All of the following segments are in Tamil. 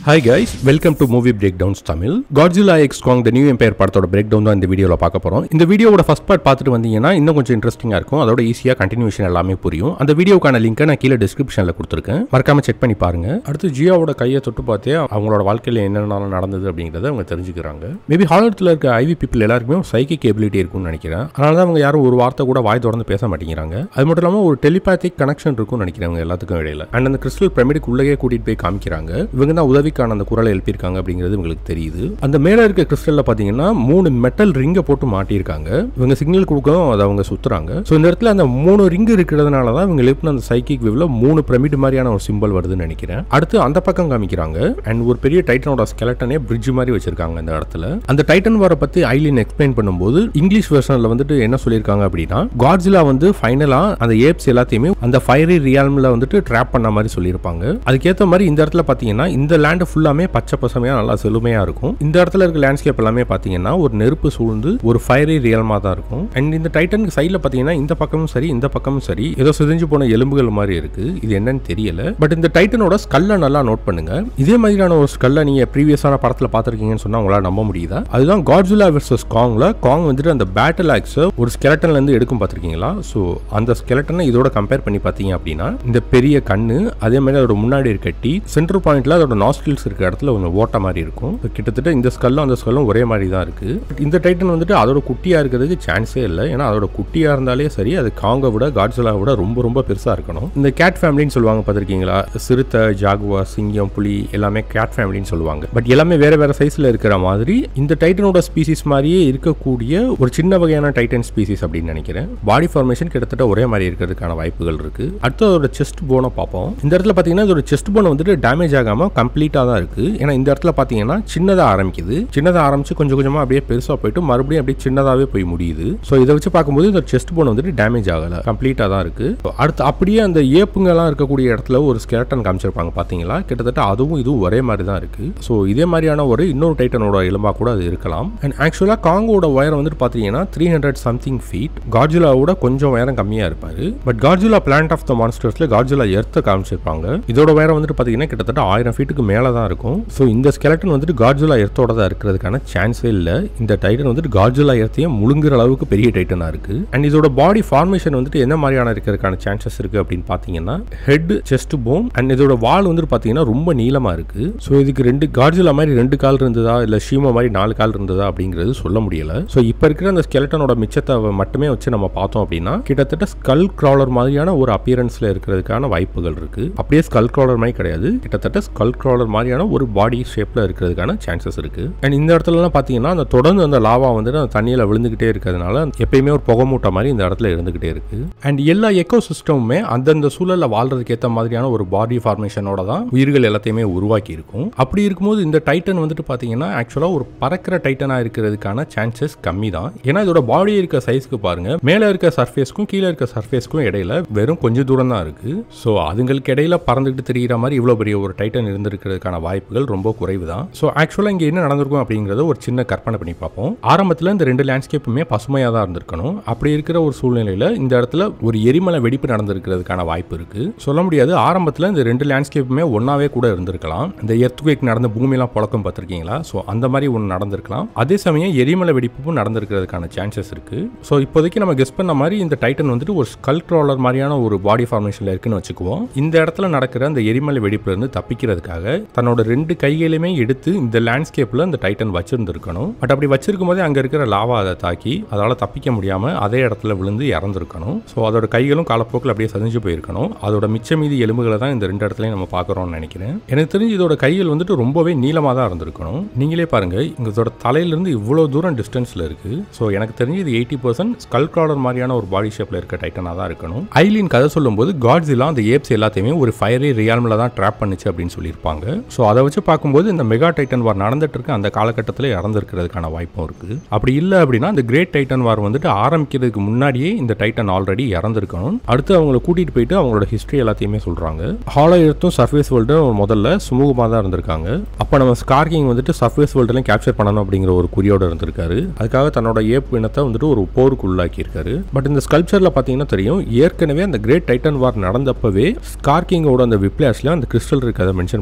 hi guys welcome to movie breakdowns Tamil Godzilla x Kong the new empire படத்தோட பிரேக் டவுன் தான் இந்த வீடியோவில் பார்க்க போகிறோம் இந்த வீடியோவோட ஃபஸ்ட் பார்ட் பார்த்துட்டு வந்தீங்கன்னா இன்னும் கொஞ்சம் இன்ட்ரெஸ்டிங்காக இருக்கும் அதோட ஈஸியாக கண்டினியூஷன் எல்லாமே புரியும் அந்த வீடியோக்கான லிங்கை நான் கீழே டிஸ்கிரிப்ஷனில் கொடுத்துருக்கேன் மறக்காம செக் பண்ணி பாருங்க அடுத்து ஜியோவோட கையை தொட்டு பார்த்தே அவங்களோட வாழ்க்கையில் என்னென்னலாம் நடந்தது அப்படிங்கிறத அவங்க தெரிஞ்சுக்கிறாங்க மேபி ஹாலத்தில் இருக்க ஐவி பீப்பிள் எல்லாருக்குமே சைக்கிக் எபிலிட்டி இருக்கும்னு நினைக்கிறேன் அதனால தான் அவங்க யாரும் ஒரு வார்த்தை கூட வாய் திறந்து பேச மாட்டேங்கிறாங்க அது மட்டும் இல்லாமல் ஒரு டெலிபேத்திக் கனெக்ஷன் இருக்கும்னு நினைக்கிறவங்க எல்லாத்துக்கும் இடையில அண்ட் அந்த கிறிஸ்டல் பிரமிடுக்கு உள்ளே கூட்டிட்டு போய் காமிக்கிறாங்க இவங்க தான் உதவிக்கான அந்த குரலை எழுப்பியிருக்காங்க அப்படிங்கிறது இவங்களுக்கு தெரியுது அந்த மேலே இருக்க கிறிஸ்டல்ல பார்த்தீங்கன்னா மூணு மெட்டல் ரிங்கை போட்டு மாட்டியிருக்காங்க இவங்க சிக்னல் கொடுக்கவும் அதை அவங்க சுத்துறாங்க ஸோ இந்த இடத்துல அந்த மூணு ரிங் இருக்கிறதுனால தான் இவங்க எழுப்பின அந்த சைக்கிக் விவ்ல மூணு பிரமிட் மாதிரியான ஒரு சிம்பல் வருதுன்னு நினைக்கிறேன் அடுத்து அந்த பக்கம் காமிக்கிறாங்க அண்ட் ஒரு பெரிய டைட்டனோட ஸ்கெலட்டனே பிரிட்ஜ் மாதிரி வச்சிருக்காங்க இந்த இடத்துல அந்த டைட்டன் வார பத்தி ஐலின் எக்ஸ்பிளைன் பண்ணும்போது இங்கிலீஷ் வெர்ஷன்ல வந்துட்டு என்ன சொல்லியிருக்காங்க அப்படின்னா காட்ஜிலா வந்து ஃபைனலா அந்த ஏப்ஸ் எல்லாத்தையுமே அந்த ஃபயரி ரியால்ம்ல வந்துட்டு ட்ராப் பண்ண மாதிரி சொல்லியிருப்பாங்க அதுக்கேற்ற மாதிரி இந்த இடத்துல பாத்தீங்கன்னா இந்த லேண்ட் ஃபுல்லாமே பச்சை பசுமையா நல்லா செழுமையா இருக்கும் இந்த இடத்துல இருக்க லேண்ட்ஸ்கேப் எல்லாமே பாத்தீங்கன்னா ஒரு நெருப்பு சூழ்ந்து ஒரு ஃபயரி ரியல்மா தான் இருக்கும் அண்ட் இந்த டைட்டனுக்கு சைடில் பாத்தீங்கன்னா இந்த பக்கமும் சரி இந்த பக்கமும் சரி ஏதோ சிதைஞ்சு போன எலும்புகள் மாதிரி இருக்கு இது என்னன்னு தெரியல பட் இந்த டைட்டனோட ஸ்கல்லை நல்லா நோட் பண்ணுங்க இதே மாதிரியான ஒரு ஸ்கல்லை நீங்க ப்ரீவியஸான படத்துல பார்த்துருக்கீங்கன்னு சொன்னா உங்களால நம்ப முடியுதா அதுதான் காட்ஜுலா வெர்சஸ் காங்ல காங் வந்துட்டு அந்த பேட்டில் ஆக்ஸ் ஒரு ஸ்கெலட்டன்ல இருந்து எடுக்கும் பார்த்திருக்கீங்களா ஸோ அந்த ஸ்கெலட்டனை இதோட கம்பேர் பண்ணி பார்த்தீங்க அப்படின்னா இந்த பெரிய கண்ணு அதே மாதிரி அதோட முன்னாடி இருக்க டீ சென்டர் பாயிண்ட்ல அதோட நாஸ்டில்ஸ் இருக்க இடத்துல கொஞ்சம் ஓட்ட மாதிரி இருக்கும் So, கிட்டத்தட்ட இந்த ஸ்கல்லும் அந்த ஸ்கல்லும் ஒரே மாதிரி தான் இருக்கு But இந்த டைட்டன் வந்துட்டு அதோட குட்டியா இருக்கிறதுக்கு சான்ஸே இல்லை ஏன்னா அதோட குட்டியா இருந்தாலே சரி அது காங்கை விட காட்ஜிலா விட ரொம்ப ரொம்ப பெருசா இருக்கணும் இந்த கேட் ஃபேமிலின்னு சொல்லுவாங்க பார்த்திருக்கீங்களா சிறுத்தை ஜாகுவா சிங்கம் புலி எல்லாமே கேட் ஃபேமிலின்னு சொல்லுவாங்க பட் எல்லாமே வேற வேற சைஸ்ல இருக்கிற மாதிரி இந்த டைட்டனோட ஸ்பீசிஸ் மாதிரியே இருக்கக்கூடிய ஒரு சின்ன வகையான டைட்டன் ஸ்பீசிஸ் அப்படின்னு நினைக்கிறேன் பாடி ஃபார்மேஷன் கிட்டத்தட்ட ஒரே மாதிரி இருக்கிறதுக்கான வாய்ப்புகள் இருக்கு அடுத்து அதோட செஸ்ட் போனை பார்ப்போம் இந்த இடத்துல பார்த்தீங்கன்னா இதோட செஸ்ட் போன் வந்துட்டு டேமேஜ் ஆகாம கம்ப்ளீட்டாக தான் இருக்கு ஏன்னா இந்த இடத்துல பார்த்தீங்கன்னா சின்னதாக ஆரம்பிக்குது சின்னதாக ஆரம்பிச்சு கொஞ்சம் கொஞ்சமாக அப்படியே பெருசாக போயிட்டு மறுபடியும் அப்படியே சின்னதாகவே போய் முடியுது ஸோ இதை வச்சு பார்க்கும்போது இந்த செஸ்ட் போன் வந்துட்டு டேமேஜ் ஆகலை கம்ப்ளீட்டாக தான் இருக்கு அடுத்து அப்படியே அந்த ஏப்புங்கெல்லாம் இருக்கக்கூடிய இடத்துல ஒரு ஸ்கெலட்டன் காமிச்சிருப்பாங்க பார்த்தீங்களா கிட்டத்தட்ட அதுவும் இதுவும் ஒரே மாதிரி தான் இருக்கு ஸோ இதே மாதிரியான ஒரு இன்னொரு டைட்டனோட எலும்பா கூட அது இருக்கலாம் அண்ட் ஆக்சுவலாக காங்கோட உயரம் வந்துட்டு பார்த்தீங்கன்னா த்ரீ ஹண்ட்ரட் சம்திங் ஃபீட் கார்ஜுலாவோட கொஞ்சம் உயரம் கம்மியாக இருப்பாரு but Godzilla planet of the மான்ஸ்டர்ஸ்ல கார்ஜுலா எர்த்தை காமிச்சிருப்பாங்க இதோட உயரம் வந்துட்டு பார்த்தீங்கன்னா கிட்டத்தட்ட ஆயிரம் ஃபீட்டுக்கு மேலே தான் இருக்கும் ஸோ இந்த ஸ்கெலட்டன் வந்துட்டு கார்ஜுலா எர்த்தோட தான் இருக்கிறதுக்கான சான்ஸே இல்லை இந்த டைட்டன் வந்துட்டு கார்ஜுலா எர்த்தையும் முழுங்குற அளவுக்கு பெரிய டைட்டனாக இருக்கு அண்ட் இதோட பாடி ஃபார்மேஷன் வந்துட்டு என்ன மாதிரியான இருக்கிறதுக்கான சான்சஸ் இருக்கு அப்படின்னு பார்த்தீங்கன்னா ஹெட் செஸ்ட் போன் அண்ட் இதோட வால் வந்துட்டு பார்த்தீங்கன்னா ரொம்ப நீளமாக இருக்கு ஸோ இதுக்கு ரெண்டு கார்ஜுலா மாதிரி ரெண்டு கால் இருந்ததா இல்லை ஷீமா மாதிரி நாலு கால் இருந்ததா அப்படிங்கிறது சொல்ல முடியல ஸோ இப்போ இருக்கிற அந்த ஸ்கெலட்டனோட மிச்சத்தை மட்டுமே வச்சு நம்ம பார்த்தோம் அப்படின்னா கிட்டத்தட்ட ஸ்கல் கிராலர் மாதிரியான ஒரு அப்பியரன்ஸ்ல இருக்கிறதுக்கான வாய்ப்புகள் இருக்கு அப்படியே ஸ்கல் கிராலர் மாதிரி கிடையாது கிட்டத்தட்ட ஸ்கல் கிராலர் மாதிரியான ஒரு பாடி ஷேப்ல இருக்கிறதுக்கான சான்சஸ் இருக்கு அண்ட் இந்த இடத்துலலாம் பார்த்தீங்கன்னா அந்த தொடர்ந்து அந்த லாவா வந்துட்டு அந்த தண்ணியில் விழுந்துகிட்டே இருக்கிறதுனால எப்பயுமே ஒரு புகை மூட்டை மாதிரி இந்த இடத்துல இருந்துகிட்டே இருக்கு அண்ட் எல்லா எக்கோ சிஸ்டமுமே அந்தந்த சூழலில் வாழ்றதுக்கு ஏற்ற மாதிரியான ஒரு பாடி ஃபார்மேஷனோட தான் உயிர்கள் எல்லாத்தையுமே உருவாக்கி இருக்கும் அப்படி இருக்கும்போது இந்த டைட்டன் வந்துட்டு பார்த்தீங்கன்னா ஆக்சுவலாக ஒரு பறக்கிற டைட்டனாக இருக்கிறதுக்கான சான்சஸ் கம்மி தான் ஏன்னா இதோட பாடி இருக்க சைஸ்க்கு பாருங்க மேலே இருக்க சர்ஃபேஸ்க்கும் கீழே இருக்க சர்ஃபேஸ்க்கும் இடையில வெறும் கொஞ்சம் தூரம் தான் இருக்கு ஸோ அதுங்களுக்கு இடையில பறந்துகிட்டு தெரிகிற மாதிரி இவ்வளோ பெரிய ஒரு டைட்டன் இருந்திருக்கிறதுக்கான வாய்ப்புகள் ரொம்ப குறைவு தான் ஸோ ஆக்சுவலாக இங்கே என்ன நடந்திருக்கும் அப்படிங்கிறத ஒரு சின்ன கற்பனை பண்ணி பார்ப்போம் ஆரம்பத்தில் இந்த ரெண்டு லேண்ட்ஸ்கேப்புமே பசுமையாக தான் இருந்திருக்கணும் அப்படி இருக்கிற ஒரு சூழ்நிலையில் இந்த இடத்துல ஒரு எரிமலை வெடிப்பு நடந்திருக்கிறதுக்கான வாய்ப்பு இருக்கு சொல்ல முடியாது ஆரம்பத்தில் இந்த ரெண்டு லேண்ட்ஸ்கேப்புமே ஒன்றாவே கூட இருந்திருக்கலாம் இந்த எர்த்குவேக் நடந்த பூமியெல்லாம் புழக்கம் பார்த்துருக்கீங்களா ஸோ அந்த மாதிரி ஒன்று நடந்திருக்கலாம் அதே சமயம் எரிமலை வெடிப்பும் நடந்திருக்கிறதுக்கான சான்சஸ் இருக்கு ஸோ இப்போதைக்கு நம்ம கெஸ் பண்ண மாதிரி இந்த டைட்டன் வந்துட்டு ஒரு ஸ்கல் க்ராலர் மாதிரியான ஒரு பாடி ஃபார்மேஷனில் இருக்குன்னு வச்சுக்குவோம் இந்த இடத்துல நடக்கிற அந்த எரிமலை வெடிப்புல இருந்து தப்பிக்கிறதுக்காக தன்னோட ரெண்டு கைகளையுமே எடுத்து இந்த லேண்ட்ஸ்கேப்பில் இந்த டைட்டன் வச்சிருந்திருக்கணும் பட் அப்படி வச்சிருக்கும் போதே அங்கே இருக்கிற லாவா அதை தாக்கி அதால் தப்பிக்க முடியாமல் அதே இடத்துல விழுந்து இறந்துருக்கணும் ஸோ அதோட கைகளும் காலப்போக்கில் அப்படியே சதிஞ்சு போயிருக்கணும் அதோட மிச்ச மீதி எலும்புகளை தான் இந்த ரெண்டு இடத்துலையும் நம்ம பார்க்குறோம்னு நினைக்கிறேன் எனக்கு தெரிஞ்சு இதோட கைகள் வந்துட்டு ரொம்பவே நீளமாக தான் இருந்திருக்கணும் நீங்களே பாருங்க இதோட தலையிலிருந்து இவ்வளோ தூரம் டிஸ்டன்ஸில் இருக்கு ஸோ எனக்கு தெரிஞ்சு இது எயிட்டி பர்சன்ட் ஸ்கல் கிராலர் மாதிரியான ஒரு பாடி ஷேப்பில் இருக்க டைட்டனாக தான் இருக்கணும் ஐலின் கதை சொல்லும்போது காட்ஸிலாம் அந்த ஏப்ஸ் எல்லாத்தையுமே ஒரு ஃபயரி ரியால்மில் தான் ட்ராப் பண்ணுச்சு அப்படின்னு சொல்லியிருப்பாங்க ஸோ அதை வச்சு பார்க்கும்போது இந்த மெகா டைட்டன் வார் நடந்துட்டு இருக்க அந்த காலகட்டத்தில் இறந்துருக்கிறதுக்கான வாய்ப்பும் இருக்கு அப்படி இல்லை அப்படின்னா இந்த கிரேட் டைட்டன் வார் வந்துட்டு ஆரம்பிக்கிறதுக்கு முன்னாடியே இந்த டைட்டன் ஆல்ரெடி இறந்துருக்கணும் அடுத்து அவங்கள கூட்டிட்டு போயிட்டு அவங்களோட ஹிஸ்ட்ரி எல்லாத்தையுமே சொல்றாங்க ஹாலோ எர்த்தும் சர்ஃபேஸ் வேர்ல்டும் முதல்ல சுமூகமாக தான் இருந்திருக்காங்க அப்போ நம்ம ஸ்கார்கிங் வந்துட்டு சர்ஃபேஸ் வேர்ல்டுலையும் கேப்சர் பண்ணணும் அப்படிங்கிற ஒரு குறியோட இருந்திருக்காரு அதுக்காக தன்னோட ஏப்பு இனத்தை வந்துட்டு ஒரு போருக்கு உள்ளாக்கியிருக்காரு பட் இந்த ஸ்கல்ப்சரில் பார்த்தீங்கன்னா தெரியும் ஏற்கனவே அந்த கிரேட் டைட்டன் வார் நடந்தப்பவே ஸ்கார்கிங்கோட அந்த விப்ளாஷ்ல அந்த கிறிஸ்டல் இருக்கிறத மென்ஷன் பண்ணியிருக்காங்க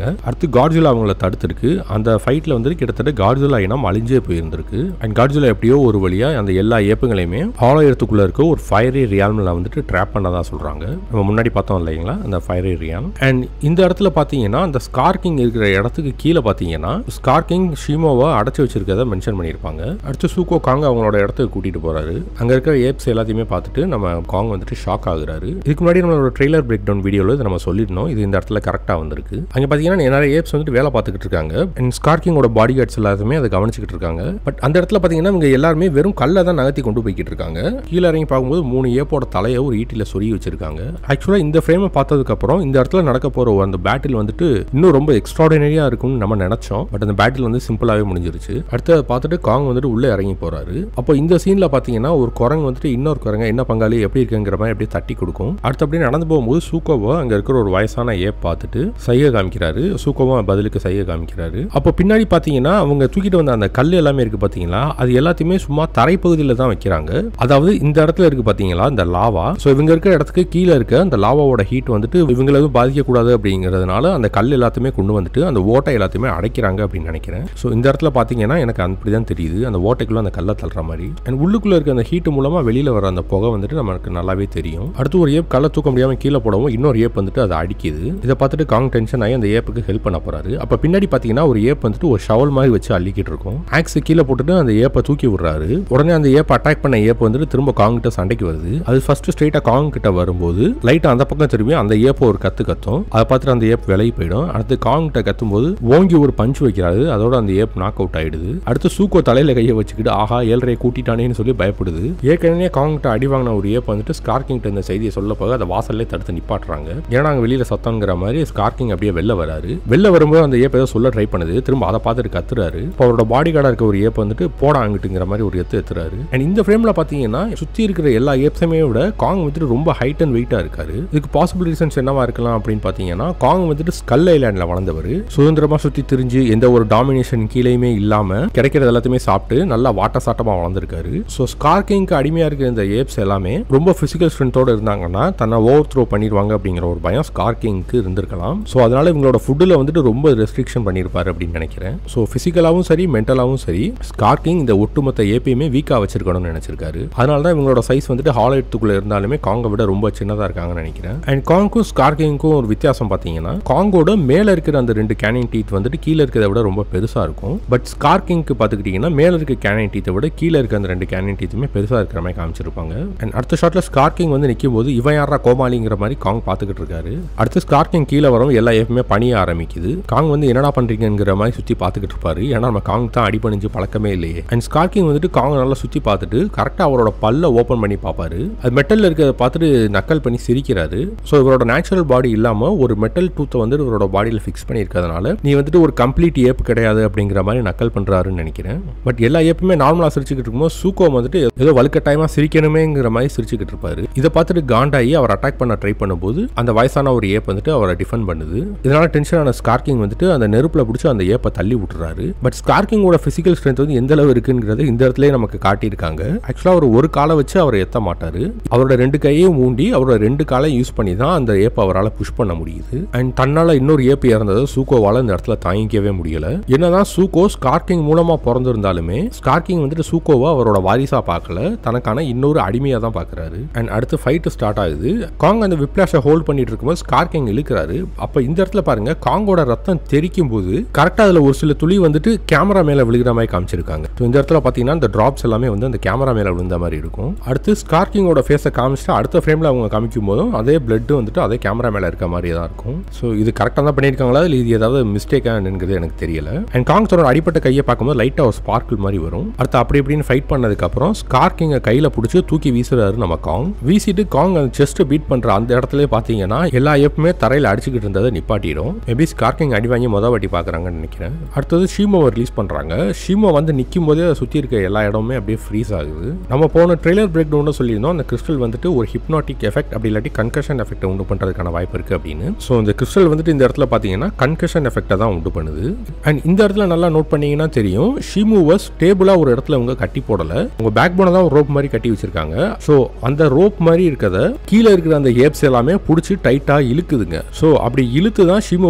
அடுத்து கார்ஜுலா அவங்கள தடுத்திருக்கு அந்த ஃபைட்ல வந்து கிட்டத்தட்ட கார்ஜுலா இனம் அழிஞ்சே போயிருந்திருக்கு அண்ட் கார்ஜுலா எப்படியோ ஒரு வழியா அந்த எல்லா ஏப்புகளையுமே ஆலயத்துக்குள்ள இருக்க ஒரு ஃபயரி ரியால்மில் வந்துட்டு ட்ராப் பண்ணதா சொல்றாங்க நம்ம முன்னாடி பார்த்தோம் இல்லைங்களா அந்த ஃபயரி ரியால் அண்ட் இந்த இடத்துல பார்த்தீங்கன்னா அந்த ஸ்கார்கிங் இருக்கிற இடத்துக்கு கீழே பார்த்தீங்கன்னா ஸ்கார்கிங் ஷீமோவை அடைச்சி வச்சிருக்கத மென்ஷன் பண்ணியிருப்பாங்க அடுத்து சூக்கோ காங் அவங்களோட இடத்துக்கு கூட்டிட்டு போறாரு அங்க இருக்கிற ஏப்ஸ் எல்லாத்தையுமே பார்த்துட்டு நம்ம காங் வந்துட்டு ஷாக் ஆகுறாரு இதுக்கு முன்னாடி நம்மளோட ட்ரெய்லர் பிரேக் டவுன் வீடியோவில் இதை நம்ம சொல்லியிருந்தோம் இது இந்த இடத்துல கரெக்டாக வந்திருக்கு அங்கே பார்த்தீங்கன்னா நிறைய ஏப்ஸ் வந்துட்டு வேலை பார்த்துக்கிட்டு இருக்காங்க அண்ட் ஸ்கார்கிங்கோட பாடி கார்ட்ஸ் எல்லாருமே அதை கவனிச்சுக்கிட்டு இருக்காங்க பட் அந்த இடத்துல பார்த்தீங்கன்னா இவங்க எல்லாருமே வெறும் கல்லை தான் நகர்த்தி கொண்டு போய்கிட்டு இருக்காங்க கீழே இறங்கி பார்க்கும்போது மூணு ஏப்போட தலையை ஒரு ஈட்டியில் சொருகி வச்சிருக்காங்க ஆக்சுவலாக இந்த ஃப்ரேமை பார்த்ததுக்கப்புறம் இந்த இடத்துல நடக்க போகிற அந்த பேட்டில் வந்துட்டு இன்னும் ரொம்ப எக்ஸ்ட்ராடினரியாக இருக்கும்னு நம்ம நினச்சோம் பட் அந்த பேட்டில் வந்து சிம்பிளாகவே முடிஞ்சிருச்சு அடுத்து அதை பார்த்துட்டு காங் வந்துட்டு உள்ளே இறங்கி போகிறாரு அப்போ இந்த சீனில் பார்த்தீங்கன்னா ஒரு குரங்கு வந்துட்டு இன்னொரு குரங்க என்ன பங்காளி எப்படி இருக்குங்கிற மாதிரி அப்படியே தட்டி கொடுக்கும் அடுத்து அப்படியே நடந்து போகும்போது சூக்கோவோ அங்கே இருக்கிற ஒரு வயசான ஏப் பார்த்துட்டு சைகை காமிக்கிறாரு சூக்கோவோ பதிலுக்கு சைகை காமிக்கிறாரு அப்போ பின்னாடி பார்த்தீங்கன்னா அவங்க தூக்கிட்டு வந்த அந்த கல் எல்லாமே இருக்கு பார்த்தீங்களா அது எல்லாத்தையுமே சும்மா தரைப்பகுதியில் தான் வைக்கிறாங்க அதாவது இந்த இடத்துல இருக்கு பார்த்தீங்களா இந்த லாவா ஸோ இவங்க இருக்கிற இடத்துக்கு கீழே இருக்க அந்த லாவாவோட ஹீட் வந்துட்டு இவங்களை எதுவும் பாதிக்கக்கூடாது அப்படிங்கிறதுனால அந்த கல் எல்லாத்தையுமே கொண்டு வந்துட்டு அந்த ஓட்டை எல்லாத்தையுமே அடைக்கிறாங்க அப்படின்னு நினைக்கிறேன் ஸோ இந்த இடத்துல பார்த்தீங்கன்னா எனக்கு அப்படி தான் தெரியுது அந்த ஓட்டைக்குள்ள அந்த கல்லை தள்ளுற மாதிரி அண்ட் உள்ளுக்குள்ள இருக்க அந்த ஹீட் மூலமா வெளியில வர அந்த புகை வந்துட்டு நமக்கு நல்லாவே தெரியும் அடுத்து ஒரு ஏப் கல்லை தூக்க முடியாம கீழே போடவும் இன்னொரு ஏப் வந்துட்டு அதை அடிக்குது இதை பார்த்துட்டு காங் டென்ஷன் ஆகி அந்த ஏப்புக்கு ஹெல்ப் பண்ண போறாரு அப்ப பின்னாடி பார்த்தீங்கன்னா ஒரு ஏப் வந்துட்டு ஒரு ஷவல் மாதிரி வச்சு அள்ளிக்கிட்டு இருக்கும் ஆக்ஸ் கீழே போட்டுட்டு அந்த ஏப்பை தூக்கி விடுறாரு உடனே அந்த ஏப் அட்டாக் பண்ண ஏப் வந்துட்டு திரும்ப காங் கிட்ட சண்டைக்கு வருது அது ஃபர்ஸ்ட் ஸ்ட்ரெயிட்டா காங் கிட்ட வரும்போது லைட்டா அந்த பக்கம் திரும்பி அந்த ஏப்பை ஒரு கத்து கத்தும் அதை பார்த்துட்டு அந்த ஏப் விலகி போயிடும் அடுத்து காங் கிட்ட கத்தும்போது ஓங்கி ஒரு பஞ்ச் வைக்கிறாரு அதோட அந்த ஏப் நாக் அவுட் ஆயிடுது அடுத்து சூக்கோ தலையில கையை வச்சுக்கிட்டு ஆஹா ஏழரை கூட்டிட்டானேன்னு சொல்லி பயப்படுது ஏற்கனவே காங் கிட்ட அடி வாங்கின ஒரு ஏப் வந்துட்டு ஸ்கார்கிங் கிட்ட இந்த செய்தியை சொல்ல போக அதை வாசல்லே தடுத்து நிப்பாட்டுறாங்க ஏன்னா அங்க வெளியில சத்தங்கிற மாதிரி ஸ்கார்கிங் அப்படியே வெளில வராரு வெளில வரும்போது அந்த ஏப் ஏதோ சொல்ல ட்ரை பண்ணுது திரும்ப அதை பார்த்துட்டு கத்துறாரு இப்போ அவரோட பாடி கார்டா இருக்க ஒரு ஏப் வந்துட்டு போட அங்கிட்டுங்கிற மாதிரி ஒரு எத்து எத்துறாரு அண்ட் இந்த ஃப்ரேம்ல பாத்தீங்கன்னா சுத்தி இருக்கிற எல்லா ஏப்ஸுமே விட காங் வந்துட்டு ரொம்ப ஹைட் அண்ட் வெயிட்டா இருக்காரு இதுக்கு பாசிபிள் ரீசன்ஸ் என்னவா இருக்கலாம் அப்படின்னு பாத்தீங்கன்னா காங் வந்துட்டு ஸ்கல் ஐலாண்ட்ல வளர்ந்தவர் சுதந்திரமா சுத்தி திரிஞ்சு எந்த ஒரு டாமினேஷன் கீழேயுமே இல்லாம கிடைக்கிறது எல்லாத்தையுமே சாப்பிட்டு நல்லா வாட்ட சாட்டமா வளர்ந்துருக்காரு ஸோ ஸ்கார்கிங்க்கு அடிமையா இருக்கிற இந்த ஏப்ஸ் எல்லாமே ரொம்ப பிசிக்கல் ஸ்ட்ரென்த்தோட இருந்தாங்கன்னா தன்னை ஓவர் த்ரோ பண்ணிடுவாங்க அப்படிங்கிற ஒரு பயம் ஸ்கார்கிங்க்கு இருந்திருக்கலாம் ஸோ அதனால இவங்களோட ஃபுட்டில் வந்துட்டு ரொம்ப ரெஸ்ட்ரிக்ஷன் பண்ணியிருப்பாரு அப்படின்னு நினைக்கிறேன் ஸோ ஃபிசிக்கலாகவும் சரி மென்டலாகவும் சரி ஸ்கார்கிங் இந்த ஒட்டுமொத்த ஏப்பையுமே வீக்காக வச்சிருக்கணும்னு நினைச்சிருக்காரு அதனால தான் இவங்களோட சைஸ் வந்துட்டு ஹாலெட்டுக்குள்ள இருந்தாலுமே காங்கை விட ரொம்ப சின்னதாக இருக்காங்கன்னு நினைக்கிறேன் அண்ட் காங்க்கும் ஸ்கார்கிங்க்கும் ஒரு வித்தியாசம் பார்த்தீங்கன்னா காங்கோட மேலே இருக்கிற அந்த ரெண்டு கேனிங் டீத் வந்துட்டு கீழே இருக்கிறத விட ரொம்ப பெருசாக இருக்கும் பட் ஸ்கார்கிங்க்கு பார்த்துக்கிட்டிங்கன்னா மேலே இருக்க கேனிங் டீத்தை விட கீழே இருக்க அந்த ரெண்டு கேனிங் டீத்துமே பெருசாக இருக்கிற மாதிரி காமிச்சிருப்பாங்க அண்ட் அடுத்த ஷாட்டில் ஸ்கார்கிங் வந்து நிற்கும் போது இவன் யாரா கோமாளிங்கிற மாதிரி காங் பார்த்துக்கிட்டு இருக்காரு அடுத்து ஸ்கார்கிங் கீழே வரும் எல்லா ஏப்புமே பணிய ஆரம்பிக்குது காங் வந்து என்னடா பண்றீங்கிற மாதிரி சுற்றி பார்த்துக்கிட்டு இருப்பாரு ஏன்னா நம்ம காங் தான் அடிபணிஞ்சு பழக்கமே இல்லையே அண்ட் ஸ்கார்கிங் வந்துட்டு காங் நல்லா சுற்றி பார்த்துட்டு கரெக்டாக அவரோட பல்ல ஓப்பன் பண்ணி பார்ப்பாரு அது மெட்டலில் இருக்கிறத பார்த்துட்டு நக்கல் பண்ணி சிரிக்கிறாரு ஸோ இவரோட நேச்சுரல் பாடி இல்லாமல் ஒரு மெட்டல் டூத்தை வந்து இவரோட பாடியில் ஃபிக்ஸ் பண்ணியிருக்கிறதுனால நீ வந்துட்டு ஒரு கம்ப்ளீட் ஏப் கிடையாது அப்படிங்கிற மாதிரி நக்கல் பண்ணுறாருன்னு நினைக்கிறேன் பட் எல்லா ஏப்புமே நார்மலாக சிரிச்சுக்கிட்டு இருக்கும்போது சூக்கோ வந்துட்டு ஏதோ வலுக்கட்டாயமாக சிரிக்கணுமேங்கிற மாதிரி சிரிச்சுக்கிட்டு இருப்பாரு இதை பார்த்துட்டு காண்டாகி அவர் அட்டாக் பண்ண ட்ரை பண்ணும்போது அந்த வயசான ஒரு ஏப் வந்துட்டு அவரை டிஃபெண்ட் பண்ணுது இதனால டென்ஷன் ஆன ஸ்கார்கிங் வந்துட்டு அந்த நெருப்பில் பிடிச்சி அந்த ஏப்பை தள்ளி விட்டுறாரு பட் ஸ்கார்கிங்கோட ஃபிசிக்கல் ஸ்ட்ரென்த் வந்து எந்த அளவு இருக்குங்கிறது இந்த இடத்துல நமக்கு காட்டியிருக்காங்க ஆக்சுவலாக அவர் ஒரு காலை வச்சு அவரை எத்த மாட்டாரு அவரோட ரெண்டு கையையும் மூண்டி அவரோட ரெண்டு காலையும் யூஸ் பண்ணி தான் அந்த ஏப்பை அவரால் புஷ் பண்ண முடியுது அண்ட் தன்னால இன்னொரு ஏப்பு இறந்தது சூக்கோவால இந்த இடத்துல தாங்கிக்கவே முடியல என்னதான் சூக்கோ ஸ்கார்கிங் மூலமா பிறந்திருந்தாலுமே ஸ்கார்கிங் வந்துட்டு சூக்கோவை அவரோட வாரிசா பார்க்கல தனக்கான இன்னொரு அடிமையா தான் பார்க்கறாரு அண்ட் அடுத்து ஃபைட் ஸ்டார்ட் ஆகுது காங் அந்த விப்ளாஷை ஹோல்ட் பண்ணிட்டு இருக்கும்போது ஸ்கார்கிங் இழுக்கிறாரு அப்ப இந்த இடத்துல பாருங்க காங்கோட ரத்தம் தெரிக்கும் போது கரெக்டா அதுல ஒரு சில துளி வந்துட்டு கேமரா மேல விழுகிற மாதிரி காமிச்சிருக்காங்க ஸோ இந்த இடத்துல பாத்தீங்கன்னா இந்த டிராப்ஸ் எல்லாமே வந்து அந்த கேமரா மேல விழுந்த மாதிரி இருக்கும் அடுத்து ஸ்கார்கிங்கோட ஃபேஸை காமிச்சிட்டு அடுத்த ஃப்ரேம்ல அவங்க காமிக்கும் போதும் அதே பிளட் வந்துட்டு அதே கேமரா மேல இருக்க மாதிரி தான் இருக்கும் ஸோ இது கரெக்டாக தான் பண்ணியிருக்காங்களா இல்லை இது ஏதாவது மிஸ்டேக்கானுங்கிறது எனக்கு தெரியல அண்ட் காங்ஸோட அடிப்பட்ட கையை பார்க்கும்போது லைட்டாக ஒரு ஸ்பார்க்கிள் மாதிரி வரும் அடுத்து அப்படி இப்படின்னு ஃபைட் பண்ணதுக்கப்புறம் ஸ்கார்கிங்கை கையில் பிடிச்சி தூக்கி வீசுறாரு நம்ம காங் வீசிட்டு காங் அந்த செஸ்ட் பீட் பண்ற அந்த இடத்துல பார்த்தீங்கன்னா எல்லா எப்பவுமே தரையில் அடிச்சுக்கிட்டு இருந்ததை நிப்பாட்டிடும் மேபி ஸ்கார்கிங் அடி வாங்கி மொதல் வாட்டி பார்க்குறாங்கன்னு நினைக்கிறேன் அடுத்தது ஷீமோவை ரிலீஸ் பண்ணுறாங்க ஷீமோ வந்து நிற்கும் போதே அதை சுற்றி இருக்க எல்லா இடமுமே அப்படியே ஃப்ரீஸ் ஆகுது நம்ம போன ட்ரெய்லர் பிரேக் டவுன் சொல்லியிருந்தோம் அந்த கிறிஸ்டல் வந்துட்டு ஒரு ஹிப்னாட்டிக் எஃபெக்ட் அப்படி இல்லாட்டி கன்கஷன் எஃபெக்ட் உண்டு பண்ணுறதுக்கான வாய்ப்பு இருக்குது அப்படின்னு ஸோ இந்த கிறிஸ்டல் வந்துட்டு இந்த இடத்துல பார்த்தீங்கன்னா கன்கஷன் எஃபெக்டை தான் உண்டு பண்ணுது அண்ட் இந்த இடத்துல நல்லா நோட் பண்ணீங்கன்னா தெரியும் ஷீமூவை ஸ்டேபிளாக ஒரு இடத்துல அவங்க கட்டி போடலை உங்க பேக் போனை தான் ஒரு ரோப் மாதிரி கட்டி வச்சிருக்காங்க ஸோ அந்த ரோப் மாதிரி இருக்கிறத கீழே இருக்கிற அந்த ஏப்ஸ் எல்லாமே பிடிச்சி டைட்டாக இழுக்குதுங்க ஸோ அப்படி இழுத்து தான் ஷிமோவை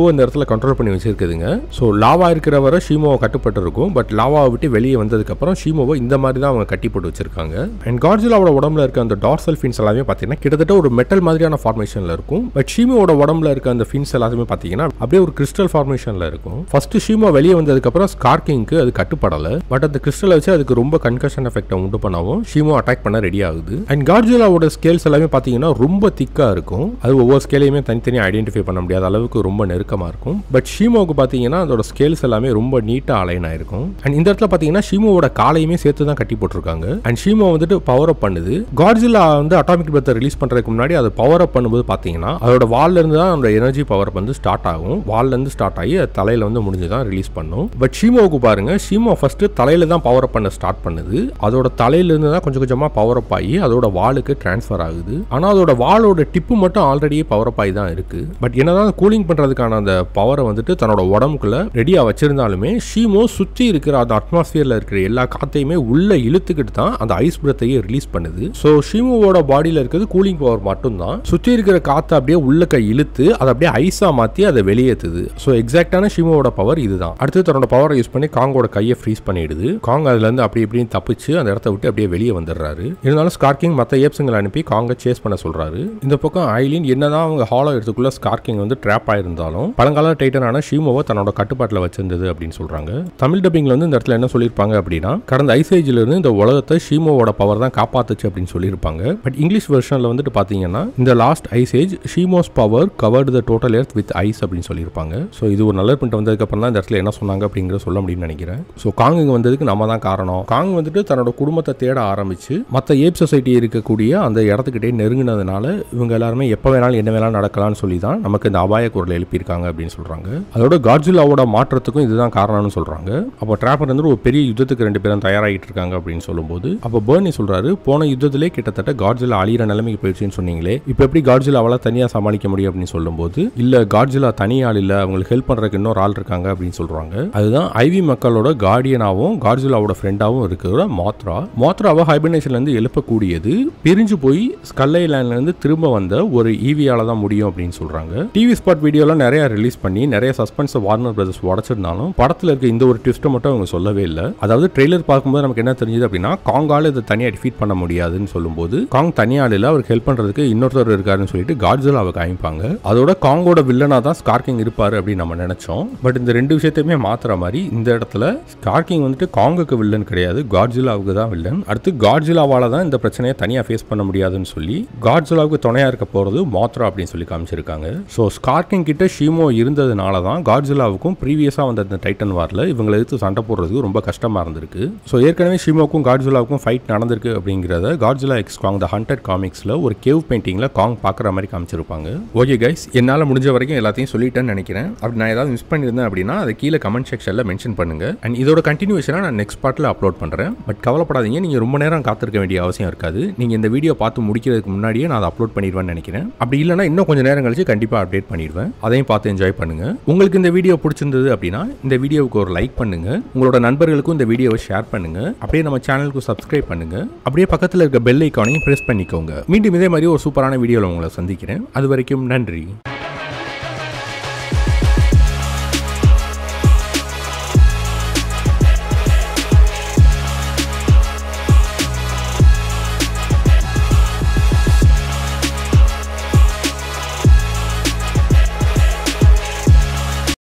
ஷீமோவை இந்த இடத்துல கண்ட்ரோல் பண்ணி வச்சிருக்குதுங்க ஸோ லாவா இருக்கிற வரை ஷீமோவை கட்டுப்பட்டு இருக்கும் பட் லாவாவை விட்டு வெளியே வந்ததுக்கப்புறம் ஷீமோவை இந்த மாதிரி தான் அவங்க கட்டி போட்டு வச்சிருக்காங்க அண்ட் காட்ஜிலாவோட உடம்புல இருக்க அந்த டார்சல் ஃபின்ஸ் எல்லாமே பார்த்தீங்கன்னா கிட்டத்தட்ட ஒரு மெட்டல் மாதிரியான ஃபார்மேஷனில் இருக்கும் பட் ஷீமோவோட உடம்புல இருக்க அந்த ஃபின்ஸ் எல்லாத்தையுமே பார்த்தீங்கன்னா அப்படியே ஒரு கிறிஸ்டல் ஃபார்மேஷனில் இருக்கும் ஃபர்ஸ்ட் ஷீமோ வெளியே வந்ததுக்கப்புறம் ஸ்கார்கிங்க்கு அது கட்டுப்படலை பட் அந்த கிறிஸ்டலை வச்சு அதுக்கு ரொம்ப கன்கஷன் எஃபெக்டை உண்டு பண்ணவும் ஷீமோ அட்டாக் பண்ண ரெடி ஆகுது அண்ட் காட்ஜிலாவோட ஸ்கேல்ஸ் எல்லாமே பார்த்தீங்கன்னா ரொம்ப திக்காக இருக்கும் அது ஒவ்வொரு ஸ்கேலையுமே தனித்தனியாக ஐடென்டிஃபை பண்ண முடியாத அளவுக்கு ரொம்ப நெருக்கமாக இருக்கும் பட் ஷீமோவுக்கு பார்த்தீங்கன்னா அதோட ஸ்கேல்ஸ் எல்லாமே ரொம்ப நீட்டாக அலைன் ஆயிருக்கும் அண்ட் இந்த இடத்துல பார்த்தீங்கன்னா ஷீமோவோட காலையுமே சேர்த்து தான் கட்டி போட்டிருக்காங்க அண்ட் ஷீமோ வந்துட்டு பவர் அப் பண்ணுது காட்ஜிலா வந்து அட்டாமிக் பிரத்தை ரிலீஸ் பண்ணுறதுக்கு முன்னாடி அது பவர் அப் பண்ணும்போது பார்த்தீங்கன்னா அதோட வால்ல இருந்து தான் அந்த எனர்ஜி பவர் அப் வந்து ஸ்டார்ட் ஆகும் வால்ல இருந்து ஸ்டார்ட் ஆகி அது தலையில வந்து முடிஞ்சு தான் ரிலீஸ் பண்ணும் பட் ஷீமோவுக்கு பாருங்க ஷீமோ ஃபர்ஸ்ட் தலையில தான் பவர் அப் பண்ண ஸ்டார்ட் பண்ணுது அதோட தலையில இருந்து தான் கொஞ்சம் கொஞ்சமா பவர் அப் ஆகி அதோட வாலுக்கு டிரான்ஸ்ஃபர் ஆகுது ஆனா அதோட வாலோட டிப்பு மட்டும் ஆல்ரெடியே பவர் அப் ஆகி தான் இருக்கு பட் என்னதான் கூலிங் பண்றதுக்கான அந்த பவரை வந்துட்டு தன்னோட உடம்புக்குள்ள ரெடியா வச்சிருந்தாலுமே ஷீமோ சுற்றி இருக்கிற அந்த அட்மாஸ்பியர்ல இருக்கிற எல்லா காத்தையுமே உள்ள இழுத்துக்கிட்டு தான் அந்த ஐஸ் பிரத்தையே ரிலீஸ் பண்ணுது ஸோ ஷீமோவோட பாடியில இருக்கிறது கூலிங் பவர் மட்டும்தான் சுற்றி இருக்கிற காத்தை அப்படியே உள்ளக்க இழுத்து அதை அப்படியே ஐஸா மாத்தி அதை வெளியேற்றுது ஸோ எக்ஸாக்டான ஷிமோவோட பவர் இதுதான் அடுத்து தன்னோட பவரை யூஸ் பண்ணி காங்கோட கையை ஃப்ரீஸ் பண்ணிடுது காங் அதுல இருந்து அப்படி இப்படின்னு தப்பிச்சு அந்த இடத்த விட்டு அப்படியே வெளியே வந்துடுறாரு இருந்தாலும் ஸ்கார்கிங் மற்ற ஏப்ஸுங்களை அனுப்பி காங்கை சேஸ் பண்ண சொல்றாரு இந்த பக்கம் ஐலின் என்னதான் அவங்க ஹாலோ இடத்துக்குள்ள ஸ்கார்கிங் வந்து ட்ராப் ஆயிருந்தாலும் பழங்கால டைட்டனான ஷீமோவை தன்னோட கட்டுப்பாட்டில் வச்சிருந்தது அப்படின்னு சொல்றாங்க தமிழ் டப்பிங்ல வந்து இந்த இடத்துல என்ன சொல்லியிருப்பாங்க அப்படின்னா கடந்த ஐசேஜ்ல இருந்து இந்த உலகத்தை ஷீமோவோட பவர் தான் காப்பாத்துச்சு அப்படின்னு சொல்லியிருப்பாங்க பட் இங்கிலீஷ் வெர்ஷன்ல வந்துட்டு பாத்தீங்கன்னா இந்த last ice age Shimo's power covered the total earth with ice அப்படின்னு சொல்லியிருப்பாங்க ஸோ இது ஒரு நல்ல பண்ணிட்டு வந்ததுக்கப்புறம் தான் இந்த இடத்துல என்ன சொன்னாங்க அப்படிங்கிறத சொல்ல முடியும்னு நினைக்கிறேன் ஸோ காங் இங்கே வந்ததுக்கு நம்ம தான் காரணம் காங் வந்துட்டு தன்னோட குடும்பத்தை தேட ஆரம்பிச்சு மற்ற ஏப் சொசைட்டி இருக்கக்கூடிய அந்த இடத்துக்கிட்டே நெருங்கினதுனால இவங்க எல்லாருமே எப்போ வேணாலும் என்ன வேணாலும் நடக்கலாம்னு சொல்லி தான் நமக்கு இந்த அபாய குரல் எழுப்பியிருக்காங்க அப்படின்னு சொல்றாங்க அதோட காட்ஜிலாவோட மாற்றத்துக்கும் இதுதான் காரணம்னு சொல்றாங்க அப்போ டிராப்பர் வந்து ஒரு பெரிய யுத்தத்துக்கு ரெண்டு பேரும் தயாராகிட்டு இருக்காங்க அப்படின்னு சொல்லும்போது அப்போ பேர்னி சொல்றாரு போன யுத்தத்திலே கிட்டத்தட்ட காட்ஜிலா அழியிற நிலைமைக்கு போயிடுச்சுன்னு சொன்னீங்களே இப்போ எப்படி காட்ஜிலாவால் தனியாக சமாளிக்க முடியும் அப்படின்னு சொல்லும்போது இல்ல காட்ஜிலா தனி ஆள் இல்ல அவங்களுக்கு ஹெல்ப் பண்றதுக்கு இன்னொரு ஆள் இருக்காங்க அப்படின்னு சொல்றாங்க அதுதான் ஐவி மக்களோட கார்டியனாவும் காட்ஜிலாவோட ஃப்ரெண்டாவும் இருக்கிற மாத்ரா மாத்ராவை ஹைபர்னேஷன்ல இருந்து எழுப்பக்கூடியது பிரிஞ்சு போய் ஸ்கல் ஐலாண்ட்ல இருந்து திரும்ப வந்த ஒரு ஈவியால தான் முடியும் அப்படின்னு சொல்றாங்க டிவி ஸ்பாட் வீடியோலாம் நிறைய ரிலீஸ் பண்ணி நிறைய சஸ்பென்ஸ் வார்னர் பிரதர்ஸ் உடச்சிருந்தாலும் படத்துல இருக்க இந்த ஒரு ட்விஸ்ட்டை மட்டும் அவங்க சொல்லவே இல்லை அதாவது ட்ரெய்லர் பார்க்கும்போது நமக்கு என்ன தெரிஞ்சது அப்படின்னா காங்கால இதை தனியாக டிஃபீட் பண்ண முடியாதுன்னு சொல்லும்போது காங் தனியாள் இல்லை அவருக்கு ஹெல்ப் பண்றதுக்கு இன்னொருத்தர் இருக்காருன்னு சொல்லிட்டு காட்ஜிலாவை காமிப்பாங்க அதோட காங்கோட வில்லனா தான் ஸ்கார்கிங் இருப்பாரு அப்படின்னு நம்ம நினைச்சோம் பட் இந்த ரெண்டு விஷயத்தையுமே மாத்துற மாதிரி இந்த இடத்துல ஸ்கார்கிங் வந்துட்டு காங்குக்கு வில்லன் கிடையாது காட்ஜிலாவுக்கு தான் வில்லன் அடுத்து காட்ஜிலாவால தான் இந்த பிரச்சனையை தனியாக ஃபேஸ் பண்ண முடியாதுன்னு சொல்லி காட்ஜிலாவுக்கு துணையா இருக்க போறது மாத்ரா அப்படின்னு சொல்லி காமிச்சிருக்காங்க ஸோ ஸ்கார்கிங் கிட்ட ஷீமோ இருந்ததுனால தான் காட்ஜிலாவுக்கும் ப்ரீவியஸாக வந்த அந்த டைட்டன் வாரில் இவங்களை எடுத்து சண்டை போடுறதுக்கு ரொம்ப கஷ்டமா இருந்திருக்கு ஸோ ஏற்கனவே ஷீமோக்கும் காட்ஜிலாவுக்கும் ஃபைட் நடந்திருக்கு அப்படிங்கிறத Godzilla x Kong the hunted காமிக்ஸில் ஒரு கேவ் பெயிண்டிங்கில் காங் பார்க்குற மாதிரி காமிச்சிருப்பாங்க ஓகே கைஸ் என்னால் முடிஞ்ச வரைக்கும் எல்லாத்தையும் சொல்லிட்டேன்னு நினைக்கிறேன் அப்படி நான் ஏதாவது மிஸ் பண்ணியிருந்தேன் அப்படின்னா அதை கீழே கமெண்ட் செக்ஷனில் மென்ஷன் பண்ணுங்க அண்ட் இதோட கண்டினியூஷனாக நான் நெக்ஸ்ட் பார்ட்டில் அப்லோட் பண்ணுறேன் பட் கவலைப்படாதீங்க நீங்கள் ரொம்ப நேரம் காத்திருக்க வேண்டிய அவசியம் இருக்காது நீங்கள் இந்த வீடியோ பார்த்து முடிக்கிறதுக்கு முன்னாடியே நான் அதை அப்லோட் பண்ணிடுவேன்னு நினைக்கிறேன் அப்படி இல்லைனா இன்னும் கொஞ்சம் நேரம் கழிச்சு கண்டிப்பாக அப்டேட் பண்ணிடுவேன் அதையும் பார்த்து என்ஜாய் பண்ணுங்க உங்களுக்கு இந்த வீடியோ பிடிச்சிருந்தது அப்படின்னா இந்த வீடியோவுக்கு ஒரு லைக் பண்ணுங்க உங்களோட நண்பர்களுக்கும் இந்த வீடியோவை ஷேர் பண்ணுங்க அப்படியே நம்ம சேனலுக்கு சப்ஸ்கிரைப் பண்ணுங்க அப்படியே பக்கத்தில் இருக்க பெல் ஐக்கானையும் ப்ரெஸ் பண்ணிக்கோங்க மீண்டும் இதே மாதிரி ஒரு சூப்பரான வீடியோவில் உங்களை சந்திக்கிறேன் அது வரைக்கும் நன்றி